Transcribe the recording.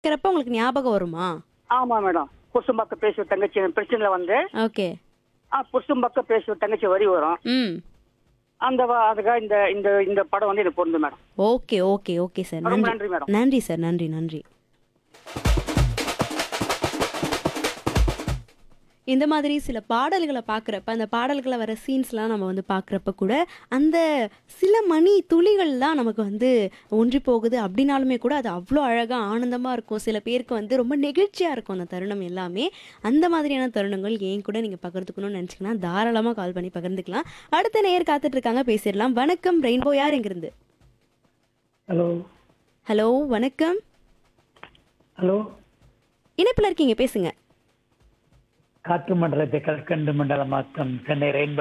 கேட்கறப்ப உங்களுக்கு ஞாபகம் வருமா ஆமா மேடம் புசும்பாக்க பேசுவ தங்கச்சி பிரச்சனைல வந்து ஓகே ஆ புசும்பாக்க பேசுவ தங்கச்சி வரி வரும் ம் அந்த வ- அதுக்காக இந்த இந்த இந்த படம் வந்து இது பொருந்து madam okay okay okay sir ரொம்ப நன்றி நன்றி மேடம் நன்றி சார் நன்றி நன்றி இந்த மாதிரி சில பாடல்களை பார்க்குறப்ப அந்த பாடல்களை வர சீன்ஸ்லாம் நம்ம வந்து பார்க்குறப்ப கூட அந்த சில மணி துளிகள் தான் நமக்கு வந்து ஒன்றி போகுது அப்படின்னாலுமே கூட அது அவ்வளோ அழகாக ஆனந்தமாக இருக்கும் சில பேருக்கு வந்து ரொம்ப நெகிழ்ச்சியாக இருக்கும் அந்த தருணம் எல்லாமே அந்த மாதிரியான தருணங்கள் ஏன் கூட நீங்கள் பகிர்ந்துக்கணும்னு நினச்சிங்கன்னா தாராளமாக கால் பண்ணி பகிர்ந்துக்கலாம் அடுத்த நேயர் காத்துட்டு இருக்காங்க பேசிடலாம் வணக்கம் ரெயின்போ யார் எங்கிருந்து ஹலோ ஹலோ வணக்கம் ஹலோ இணைப்பில் இருக்கீங்க பேசுங்க காற்று மண்டலத்தை கற்கண்டு மண்டலமாக்கம் சென்னை ரெயின்போ